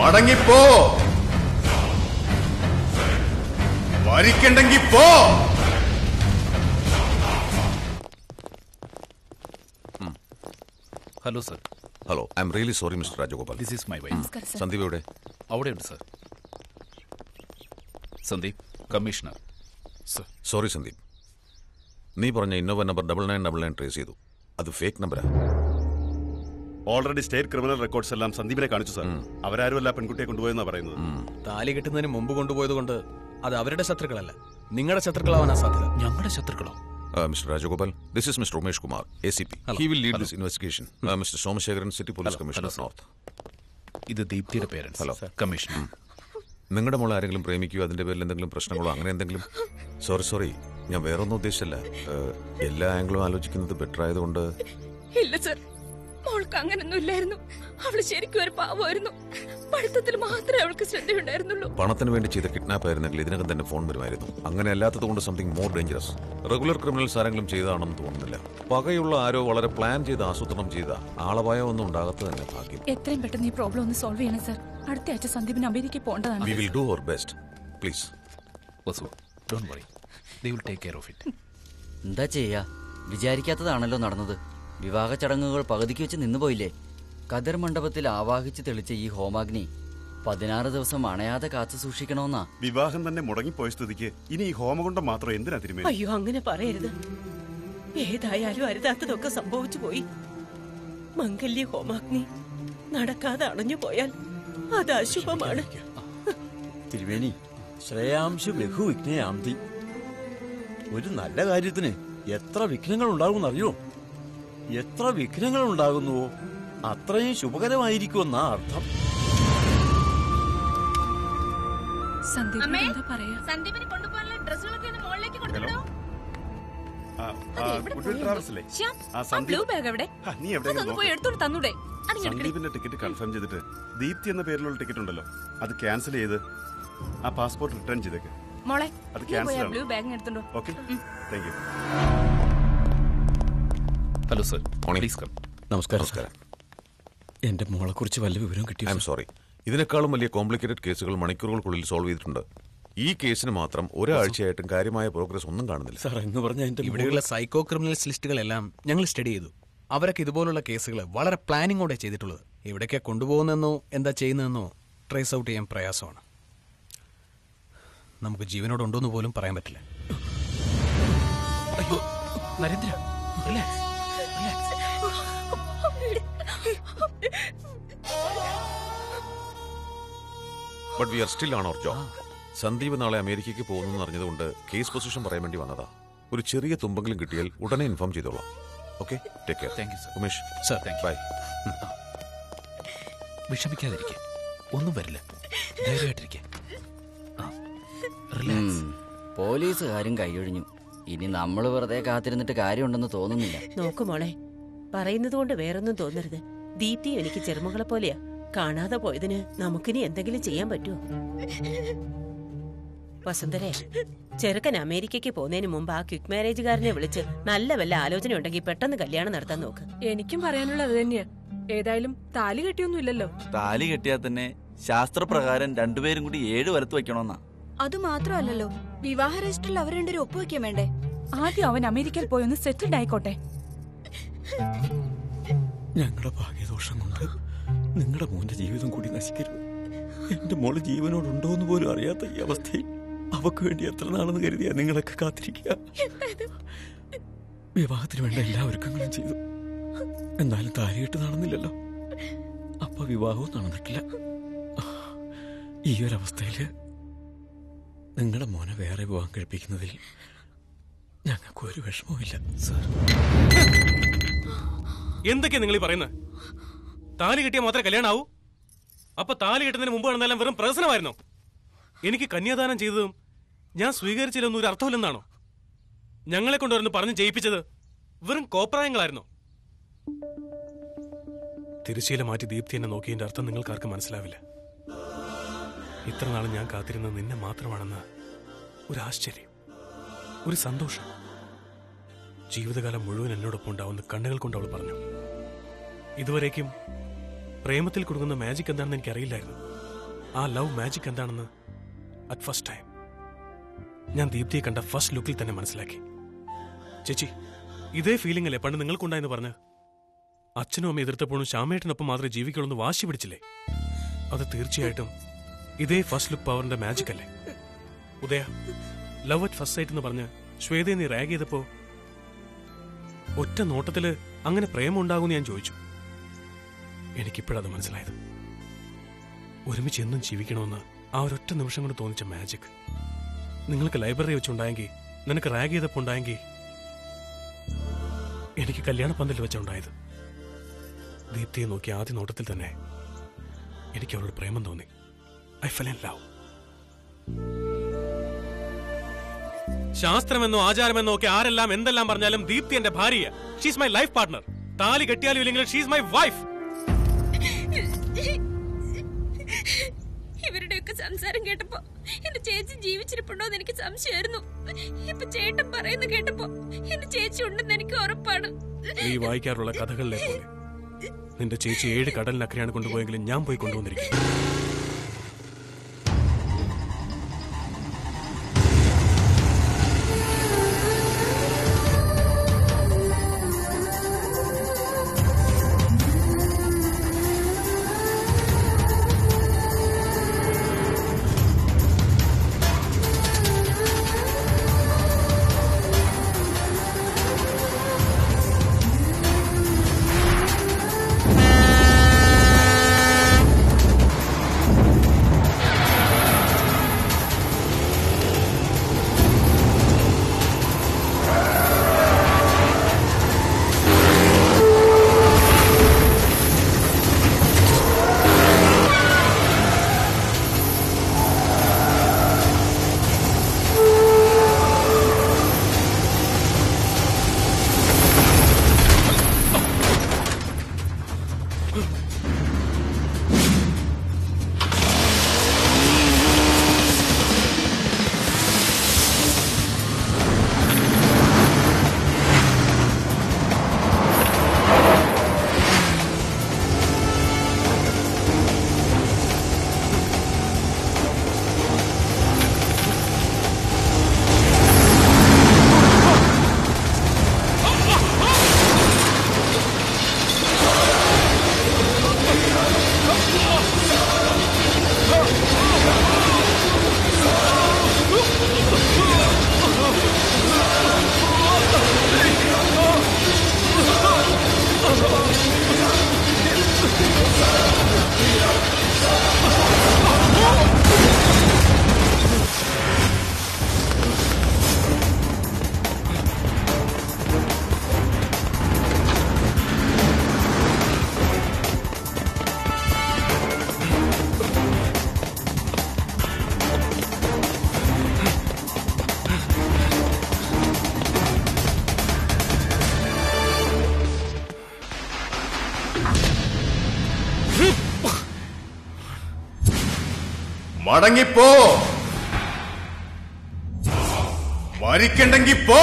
മടങ്ങിപ്പോ വരിക്കണ്ടെങ്കി പോ hello sir hello I am really sorry mister Rajagopal this is my wife നമസ്കാരം sir Sandeep എവിടെ അവിടെയുണ്ട് sir Sandeep commissioner sir sorry Sandeep നീ പറഞ്ഞ Innova number double nine double nine trace ചെയ്തു അത് ഫേക്ക് നമ്പറാ ഓൾറെഡി സ്റ്റേറ്റ് ക്രിമിനൽ റെക്കോർഡ്സ് എല്ലാം സന്ദീപിനെ കാണിച്ചു സാർ അവരാരുമല്ല പെൺകുട്ടിയെ കൊണ്ടുപോയെന്നാ പറയുന്നത് താലി കെട്ടുന്നതിന് മുമ്പ് കൊണ്ടുപോയത് കൊണ്ട് അത് അവരുടെ ശത്രുക്കളല്ല നിങ്ങളുടെ ശത്രുക്കളാവാനാ സാധ്യത ഞങ്ങളുടെ ശത്രുക്കളോ mister Rajagopal this is mister Umesh Kumar A C P he will lead this investigation mister Somasekharan city police commissioner north ഇത് ദീപ്തിയുടെ പേരൻസ് ഹലോ. കമ്മീഷണർ നിങ്ങളുടെ മോൾ ആരെങ്കിലും പ്രേമിക്കുകയോ അതിന്റെ പേരിൽ എന്തെങ്കിലും പ്രശ്നങ്ങളോ അങ്ങനെ എന്തെങ്കിലും സോറി സോറി ഞാൻ വേറൊന്നും ഉദ്ദേശിച്ചല്ല ഏഹ്, എല്ലാ ആംഗിളും ആലോചിക്കുന്നത് ബെറ്റർ ആയതുകൊണ്ട് ഇല്ല സർ മോൾക്ക് അങ്ങനൊന്നും ഇല്ലായിരുന്നു അവള് ശരിക്കും ഒരു പാവമായിരുന്നു പഠിത്തത്തിൽ മാത്രമേ അവൾക്ക് ശ്രദ്ധയുണ്ടായിരുന്നുള്ളൂ പണത്തിന് വേണ്ടി ചെയ്ത കിഡ്നാപ്പ് ആയിരുന്നെങ്കിൽ ഇതിനകം തന്നെ ഫോൺ വരുമായിരുന്നു അങ്ങനെ അല്ലാത്തത് കൊണ്ട് something more dangerous regular criminals ആരെങ്കിലും ചെയ്തതാണെന്ന് തോന്നുന്നില്ല പകയുള്ള ആരോ വളരെ പ്ലാൻ ചെയ്ത് ആസൂത്രണം ചെയ്ത ആളപായം ഒന്നും ഉണ്ടാകാത്ത തന്നെ ഭാഗ്യം എത്രയും പെട്ടെന്ന് ഈ പ്രോബ്ലം ഒന്ന് സോൾവ് ചെയ്യണം സർ അടുത്ത ആഴ്ച സന്ദീപിന് അമേരിക്കയിൽ പോകേണ്ടതാണ് we will do our best please Vasu don't worry they will take care of it എന്താ ചെയ്യാ വിചാരിക്കാത്തതാണല്ലോ നടന്നത് വിവാഹ ചടങ്ങുകൾ പകുതിക്ക് വെച്ച് നിന്നുപോയില്ലേ കതിർ മണ്ഡപത്തിൽ ആവാഹിച്ച് തെളിച്ച ഈ ഹോമാഗ്നി പതിനാറ് ദിവസം അണയാതെ കാത്തു സൂക്ഷിക്കണമെന്നാ വിവാഹം തന്നെ മുടങ്ങിപ്പോയ സ്ഥിതിക്ക് ഇനി ഈ ഹോമകുണ്ടം മാത്രം എന്തിനാ തിരുമേനി അയ്യോ അങ്ങനെ പറയരുത് ഏതായാലും അരുതാത്തതൊക്കെ സംഭവിച്ചു പോയി മംഗല്യ ഹോമാഗ്നി നടക്കാതെ അണഞ്ഞു പോയാൽ അത് അശുഭമാണ് തിരുവേണി ശ്രേയാംശു ബഹുവിഘ്നയാന്തി ഒരു നല്ല കാര്യത്തിന് എത്ര വിഘ്നങ്ങൾ ഉണ്ടാകുമെന്ന് അറിയോ എത്ര വിഘ്നങ്ങൾ ഉണ്ടാകുന്നുവോ അത്രയും ശുഭകരമായിരിക്കുമെന്നാ അർത്ഥം സന്ദീപ് അമ്മേ? എന്താ പറയാ സന്ദീപിനെ കൊണ്ടുപോകാനുള്ള ഡ്രസ്സുകളൊക്കെ ഒന്ന് മുകളിലേക്ക് കൊടുത്തിട്ടോ ആ, ആ, എവിടെ ഗുഡ്വിൽ പോയി? ട്രാവൽസ് അല്ലേ ശ്യാം, ആ, ആ സന്ദീപ്- ബ്ലൂ ബാഗ് എവിടെ ആ, നീ എവിടെയെങ്കിലും അതൊന്ന് പോയി നോക്ക്. എടുത്തോണ്ട് തന്നൂടെ അതിങ്ങെടുക്കണേ സന്ദീപിന്റെ ടിക്കറ്റ് കൺഫേം ചെയ്തിട്ട് ദീപ്തി എന്ന പേരിലുള്ള ടിക്കറ്റ് ഉണ്ടല്ലോ അത് ക്യാൻസൽ ചെയ്ത് ആ പാസ്പോർട്ട് റിട്ടേൺ ചെയ്തേക്ക് മോളെ അത് നീ പോയി cancel ആ ആണ്. ബ്ലൂ ബാഗ് എടുത്തോണ്ടോ okay thank you hello sir Morning. Please come നമസ്കാരം നമസ്കാരം എന്റെ മോളെ കുറിച്ച് വല്ല വിവരം ഐ കിട്ടിയോ എം സോറി ഇതിനേക്കാളും വലിയ കോംപ്ലിക്കേറ്റഡ് കേസുകൾ മണിക്കൂറുകൾക്കുള്ളിൽ സോൾവ് ചെയ്തിട്ടുണ്ട് ഈ കേസിന് മാത്രം ഒരാഴ്ചയായിട്ടും കാര്യമായ പ്രോഗ്രസ് ഒന്നും കാണുന്നില്ല സാർ എന്ന് പറഞ്ഞ എന്റെ ഇവിടെയുള്ള സൈക്കോ ക്രിമിനൽസ് ലിസ്റ്റുകളെല്ലാം ഞങ്ങൾ സ്റ്റഡി ചെയ്തു അവരൊക്കെ ഇതുപോലുള്ള കേസുകൾ വളരെ പ്ലാനിങ്ങോടെ ചെയ്തിട്ടുള്ളത് എവിടേക്കാ കൊണ്ടുപോകുന്നെന്നോ എന്താ ചെയ്യുന്നതെന്നോ ട്രേസ് ഔട്ട് ചെയ്യാൻ പ്രയാസമാണ് നമുക്ക് ജീവനോട് ഉണ്ടോന്ന് പോലും പറയാൻ പറ്റില്ല അയ്യോ Narendra relax relax but we are still ആണ് അവർ ജോബ് സന്ദീപ് നാളെ അമേരിക്കയ്ക്ക് പോകുന്നു അറിഞ്ഞതുകൊണ്ട് കേസ് പൊസിഷൻ പറയാൻ വേണ്ടി വന്നതാ ഒരു ചെറിയ തുമ്പെങ്കിലും കിട്ടിയാൽ ഉടനെ ഇൻഫോം ചെയ്തോളാം okay take care Thank you, sir. Umesh Sir, thank bye വിഷമിക്കാതിരിക്കെ ഒന്നും വരില്ല ധൈര്യമായിട്ടിരിക്കെ റിലാക്സ് പോലീസുകാരും കൈയൊഴിഞ്ഞു ഇനി നമ്മൾ വെറുതെ കാത്തിരുന്നിട്ട് കാര്യമുണ്ടെന്ന് തോന്നുന്നില്ല നോക്കു മോളെ പറയുന്നത് കൊണ്ട് വേറൊന്നും തോന്നരുത് ദീപ്തി എനിക്ക് ചെറുമകളെ പോലെയാ കാണാതെ പോയതിന് നമുക്കിനി എന്തെങ്കിലും ചെയ്യാൻ പറ്റുമോ വസുന്ധരെ ചെറുക്കൻ അമേരിക്കയ്ക്ക് പോകുന്നതിന് മുമ്പ് ആ ക്വിക്ക് മാരേജുകാരനെ വിളിച്ച് നല്ല വല്ല ആലോചന ഉണ്ടെങ്കിൽ പെട്ടെന്ന് കല്യാണം നടത്താൻ നോക്ക് എനിക്കും പറയാനുള്ള അത് തന്നെയാ ഏതായാലും താലി കെട്ടിയൊന്നും ഇല്ലല്ലോ താലി കെട്ടിയാൽ തന്നെ ശാസ്ത്രപ്രകാരം രണ്ടുപേരും കൂടി ഏഴ് വലത്ത് വെക്കണമെന്നാ അത് മാത്രമല്ലല്ലോ വിവാഹ രജിസ്റ്ററിൽ അവർ രണ്ടുപേരും ഒപ്പുവെക്കാൻ വേണ്ടേ ആദ്യം അവൻ അമേരിക്കയിൽ പോയി ഒന്ന് സെറ്റിൽഡ് ആയിക്കോട്ടെ ഞങ്ങളുടെ ഭാഗ്യദോഷം കൊണ്ട് നിങ്ങളുടെ മോന്റെ ജീവിതം കൂടി നശിക്കരുത് എന്റെ മോള് ജീവനോടുണ്ടോ എന്ന് പോലും അറിയാത്ത ഈ അവസ്ഥയിൽ അവക്ക് വേണ്ടി എത്ര നാളെന്ന് കരുതിയാ നിങ്ങളൊക്കെ കാത്തിരിക്കുക വിവാഹത്തിന് വേണ്ട എല്ലാ ഒരുക്കങ്ങളും ചെയ്തു എന്നാലും താലികെട്ട് നടന്നില്ലല്ലോ അപ്പൊ വിവാഹവും നടന്നിട്ടില്ല ഈ ഒരു അവസ്ഥയില് നിങ്ങളുടെ മോനെ വേറെ വിവാഹം കഴിപ്പിക്കുന്നതിൽ ഞങ്ങൾക്ക് ഒരു വിഷമവുമില്ല സാർ എന്തൊക്കെയാ നിങ്ങൾ ഈ പറയുന്നത് താലി കെട്ടിയാൽ മാത്രമേ കല്യാണാവൂ അപ്പൊ താലി കെട്ടുന്നതിന് മുമ്പ് നടന്നെല്ലാം വെറും പ്രഹസനമായിരുന്നോ എനിക്ക് കന്യാദാനം ചെയ്തതും ഞാൻ സ്വീകരിച്ചില്ലെന്ന് ഒരു അർത്ഥമില്ലെന്നാണോ ഞങ്ങളെ കൊണ്ടുവരുന്ന് പറഞ്ഞ് ജയിപ്പിച്ചത് വെറും കോപ്രായങ്ങളായിരുന്നോ തിരശ്ശീല മാറ്റി ദീപ്തി എന്നെ നോക്കിയതിന്റെ അർത്ഥം നിങ്ങൾക്ക് ആർക്കും മനസ്സിലാവില്ല ഇത്ര നാൾ ഞാൻ കാത്തിരുന്നത് നിന്നെ മാത്രമാണെന്ന് ഒരു ആശ്ചര്യം ഒരു സന്തോഷം ജീവിതകാലം മുഴുവൻ എന്നോടൊപ്പം ഉണ്ടാവുന്ന കണ്ണുകൾ കൊണ്ട് അവൾ പറഞ്ഞു ഇതുവരേക്കും പ്രേമത്തിൽ കൊടുക്കുന്ന മാജിക് എന്താണെന്ന് എനിക്കറിയില്ലായിരുന്നു ആ ലവ് മാജിക് എന്താണെന്ന് അറ്റ് ഫസ്റ്റ് ടൈം ഞാൻ ദീപ്തിയെ കണ്ട ഫസ്റ്റ് ലുക്കിൽ തന്നെ മനസ്സിലാക്കി ചേച്ചി ഇതേ ഫീലിംഗ് അല്ലേ പണ്ട് നിങ്ങൾക്കുണ്ടായെന്ന് പറഞ്ഞ് അച്ഛനും അമ്മ എതിർത്തപ്പോഴും ശ്യാമേട്ടനൊപ്പം മാത്രമേ ജീവിക്കുള്ളൂ എന്ന് വാശി പിടിച്ചില്ലേ അത് തീർച്ചയായിട്ടും ഇതേ ഫസ്റ്റ് ലുക്ക് പവറിന്റെ മാജിക് അല്ലേ Udaya love at first sight എന്ന് പറഞ്ഞ് ശ്വേതയെ നീ റാഗ് ചെയ്തപ്പോ ഒറ്റ നോട്ടത്തില് അങ്ങനെ പ്രേമം ഉണ്ടാകുമെന്ന് ഞാൻ ചോദിച്ചു എനിക്കിപ്പോഴത് മനസ്സിലായത് ഒരുമിച്ച് എന്നും ജീവിക്കണമെന്ന് ആ ഒരൊറ്റ നിമിഷം കൊണ്ട് തോന്നിച്ച മാജിക് നിങ്ങൾക്ക് ലൈബ്രറി വെച്ചുണ്ടായെങ്കിൽ നിനക്ക് റാഗ് ചെയ്തപ്പോ ഉണ്ടായെങ്കിൽ എനിക്ക് കല്യാണ പന്തൽ വെച്ചുണ്ടായത് ദീപ്തിയെ നോക്കി ആദ്യ നോട്ടത്തിൽ തന്നെ എനിക്ക് അവളോട് പ്രേമം തോന്നി ഐ ഫെൽ ഇൻ ലവ് ശാസ്ത്രമെന്നോ ആചാരമെന്നോ ഒക്കെ ആരെല്ലാം എന്തെല്ലാം പറഞ്ഞാലും ദീപ്തി എന്റെ ഭാര്യ ഷീസ് മൈ ലൈഫ് പാർട്ണർ താലി കെട്ടിയാലും ഇല്ലെങ്കിൽ ഷീസ് മൈ വൈഫ് ഇവരുടെയൊക്കെ സംസാരം കേട്ടപ്പോ എന്റെ ചേച്ചി ജീവിച്ചിരിപ്പുണ്ടോ എന്ന് എനിക്ക് സംശയമായിരുന്നു ഇപ്പൊ ചേട്ടൻ പറയുന്ന കേട്ടപ്പോ എന്റെ ചേച്ചി ഉണ്ടെന്ന് എനിക്ക് ഉറപ്പാണ് നീ വായിക്കാറുള്ള കഥകളിലെ പോലെ നിന്റെ ചേച്ചി ഏഴ് കടലിനക്കരെയാണ് കൊണ്ടുപോയെങ്കിലും ഞാൻ പോയി കൊണ്ടുവന്നിരിക്കും മടങ്ങിപ്പോ മരിക്കണ്ടെങ്കി പോ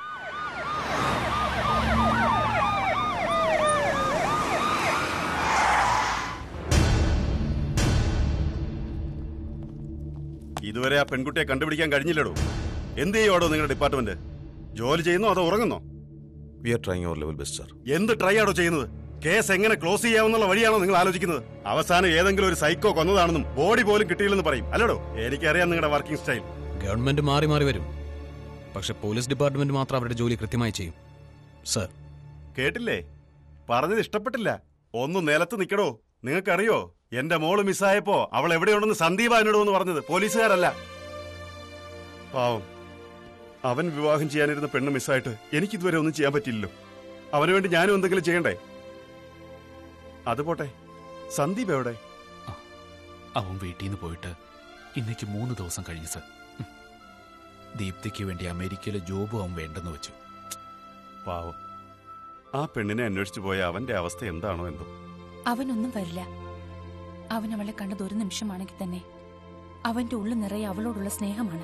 ഇതുവരെ ആ പെൺകുട്ടിയെ കണ്ടുപിടിക്കാൻ കഴിഞ്ഞില്ലടോ എന്ത് ചെയ്യുവാടോ നിങ്ങളുടെ ഡിപ്പാർട്ട്മെന്റ് ജോലി ചെയ്യുന്നോ അതോ ഉറങ്ങുന്നോ we are trying our level best sir എന്ത് ട്രൈ ആണോ ചെയ്യുന്നത് കേസ് എങ്ങനെ ക്ലോസ് ചെയ്യാവുന്നുള്ള വഴിയാണോ നിങ്ങൾ ആലോചിക്കുന്നത് അവസാനം ഏതെങ്കിലും ഒരു സൈക്കോ കൊന്നതാണെന്നും ബോഡി പോലും കിട്ടിയില്ലെന്ന് പറയും അല്ലടോ എനിക്കറിയാം നിങ്ങളുടെ വർക്കിംഗ് സ്റ്റൈൽ ഗവൺമെന്റ് മാറി മാറി വരും പക്ഷെ പോലീസ് ഡിപ്പാർട്ട്മെന്റ് മാത്രം അവരുടെ ജോലി കൃത്യമായി ചെയ്യും സർ കേട്ടില്ലേ പറഞ്ഞത് ഇഷ്ടപ്പെട്ടില്ല ഒന്ന് നിലത്ത് നിക്കടോ നിങ്ങൾക്കറിയോ എന്റെ മോള് മിസ്സായപ്പോ അവൾ എവിടെയുണ്ടെന്ന് സന്ദീപ് എന്നോട് എന്ന് പറഞ്ഞത് പോലീസുകാരല്ല പാവം അവൻ വിവാഹം ചെയ്യാനിരുന്ന പെണ്ണ് മിസ്സായിട്ട് എനിക്കിതുവരെ ഒന്നും ചെയ്യാൻ പറ്റില്ലല്ലോ അവന് വേണ്ടി ഞാനും എന്തെങ്കിലും ചെയ്യണ്ടേ അത് പോട്ടെ സന്ദീപ് എവിടെ അവൻ വീട്ടിൽ നിന്ന് പോയിട്ട് ഇന്നേക്ക് മൂന്ന് ദിവസം കഴിഞ്ഞു സർ ഉം. ദീപ്തിക്ക് വേണ്ടി അമേരിക്കയിലെ ജോബും അവൻ വേണ്ടെന്ന് വെച്ചു പാവം ആ പെണ്ണിനെ അന്വേഷിച്ചു പോയ അവന്റെ അവസ്ഥ എന്താണോ എന്തോ അവനൊന്നും വരില്ല അവൻ അവളെ കണ്ടത് ഒരു നിമിഷമാണെങ്കിൽ തന്നെ അവന്റെ ഉള്ളു നിറയെ അവളോടുള്ള സ്നേഹമാണ്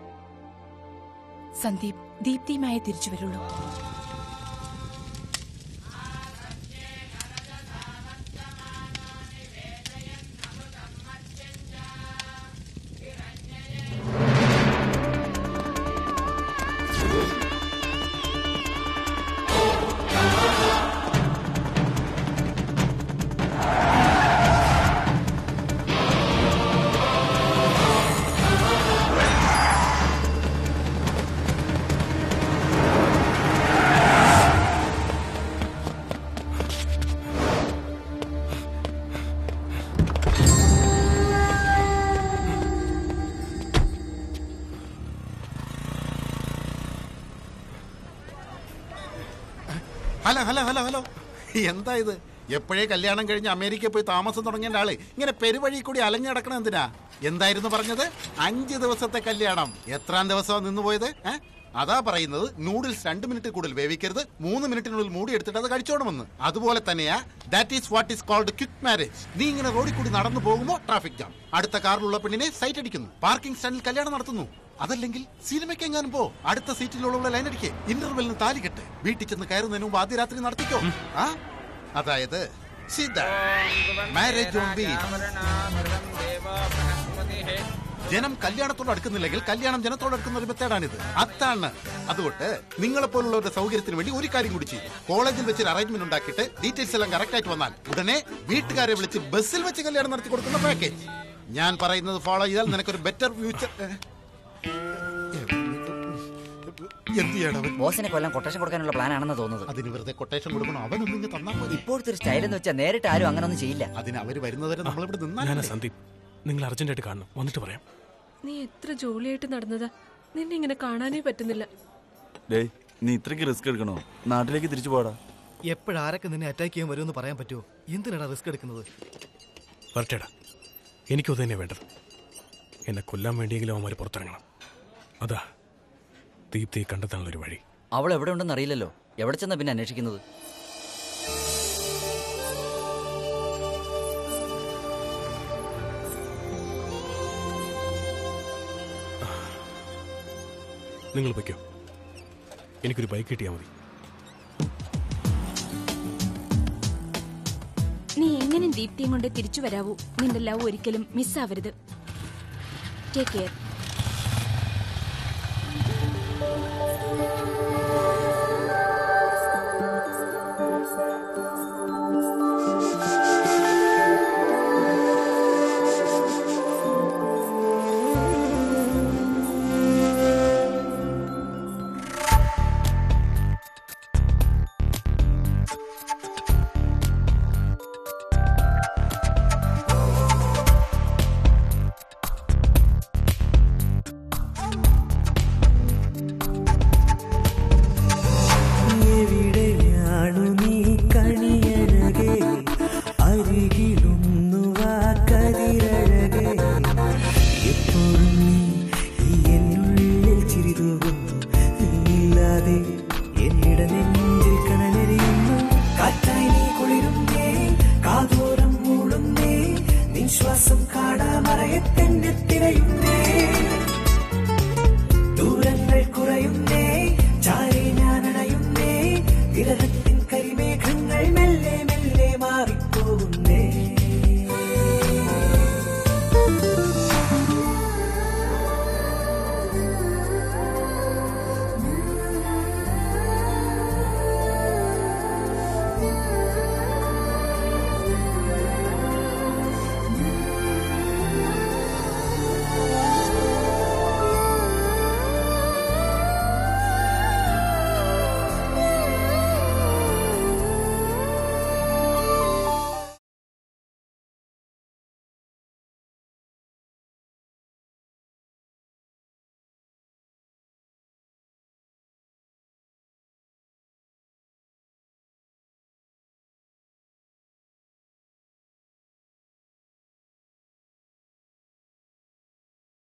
സന്ദീപ് ദീപ്തിയുമായി തിരിച്ചു വരുള്ളൂ ഹലോ ഹലോ ഹലോ ഹലോ എന്താ ഇത് എപ്പോഴേ കല്യാണം കഴിഞ്ഞ് അമേരിക്കയിൽ പോയി താമസം തുടങ്ങിയ ആള് ഇങ്ങനെ പെരുവഴി കൂടി അലഞ്ഞു നടക്കണം എന്തിനാ എന്തായിരുന്നു പറഞ്ഞത് അഞ്ച് ദിവസത്തെ കല്യാണം എത്രാം ദിവസമാണ് നിന്ന് പോയത് ഏ? അതാ പറയുന്നത് നൂഡിൽസ് രണ്ട് മിനിറ്റ് കൂടുതൽ വേവിക്കരുത് മൂന്ന് മിനിറ്റിനുള്ളിൽ മൂടി എടുത്തിട്ട് അത് കഴിച്ചോണമെന്ന് അതുപോലെ തന്നെയാ that is what is called quick marriage നീ ഇങ്ങനെ റോഡിൽ കൂടി നടന്നു പോകുമ്പോൾ ട്രാഫിക് ജാം അടുത്ത കാറിലുള്ള പെണ്ണിനെ സൈറ്റ് അടിക്കുന്നു പാർക്കിംഗ് സ്റ്റാൻഡിൽ കല്യാണം നടത്തുന്നു അതല്ലെങ്കിൽ സിനിമയ്ക്ക് എങ്ങാനും പോ അടുത്ത സീറ്റിലുള്ള ലൈൻ അടിക്കേ ഇന്റർവെല്ലിന് താലി കെട്ട് വീട്ടിൽ ചെന്ന് കയറുന്നതിന് മുമ്പ് ആദ്യ രാത്രി നടത്തിക്കോ ആ അതായത് മാരേജ് ഓൺ ജനം കല്യാണത്തോട് അടുക്കുന്നില്ലെങ്കിൽ കല്യാണം ജനത്തോട് അടുക്കുന്ന ഒരു മെത്തേഡാണിത് അതാണ് അതുകൊണ്ട് നിങ്ങളെ പോലുള്ളവരുടെ സൗകര്യത്തിന് വേണ്ടി ഒരു കാര്യം കൂടി ചെയ്യും കോളേജിൽ വെച്ച് ഒരു അറേഞ്ച്മെന്റ് ഉണ്ടാക്കിയിട്ട് ഡീറ്റെയിൽസ് എല്ലാം കറക്റ്റ് ആയിട്ട് വന്നാൽ ഉടനെ വീട്ടുകാരെ വിളിച്ച് ബസ്സിൽ വെച്ച് കല്യാണം നടത്തി കൊടുക്കുന്ന പാക്കേജ് ഞാൻ പറയുന്നത് ഫോളോ ചെയ്താൽ നിനക്കൊരു ബെറ്റർ ഫ്യൂച്ചർ എന്ത് ചെയ്യണം അവൻ? ബോസിനെ കൊല്ലം കൊട്ടേഷൻ കൊടുക്കാനുള്ള പ്ലാൻ ആണെന്ന് തോന്നുന്നത് അതിന് വെറുതെ കൊട്ടേഷൻ കൊടുക്കണം അവനൊന്നും ഇങ്ങ് തന്നാ മതി ഇപ്പോഴത്തെ ഒരു സ്റ്റൈൽ എന്ന് വെച്ചാൽ നേരിട്ട് ആരും അങ്ങനെ ഒന്നും ചെയ്യില്ല അതിന് അവര് വരുന്നവരെ നമ്മളിവിടെ ഞാനാ നിന്നാലേ സന്ദീപ് നിങ്ങൾ അർജന്റായിട്ട് കാണണം വന്നിട്ട് പറയാം നീ എത്ര ജോലിയായിട്ട് നടന്നതാ നിന്നെ ഇങ്ങനെ കാണാനേ പറ്റുന്നില്ല ഡേയ് നീ ഇത്രയ്ക്ക് റിസ്ക് എടുക്കണോ നാട്ടിലേക്ക് തിരിച്ചു പോടാ എപ്പോഴാരൊക്കെ നിന്നെ അറ്റാക്ക് ചെയ്യാൻ വരുമെന്ന് പറയാൻ പറ്റുമോ എന്തിനാടാ റിസ്ക് എടുക്കുന്നത് വരട്ടേടാ എനിക്കും അത് തന്നെ വേണ്ടത് എന്നെ കൊല്ലാൻ വേണ്ടിയെങ്കിലും അവന്മാർ പുറത്തിറങ്ങണം അതാ ദീപ്തിയെ കണ്ടെത്താനുള്ള ഒരു വഴി അവൾ എവിടെ ഉണ്ടെന്ന് അറിയില്ലല്ലോ എവിടെ ചെന്നാ പിന്നെ അന്വേഷിക്കുന്നത് നിങ്ങൾ പൊയ്ക്കോ എനിക്കൊരു ബൈക്ക് കിട്ടിയാൽ മതി നീ എങ്ങനെ ദീപ്തിയും കൊണ്ട് തിരിച്ചു വരാവൂ നിന്റെ ലവ് ഒരിക്കലും മിസ്സാവരുത് ടേക്ക് കെയർ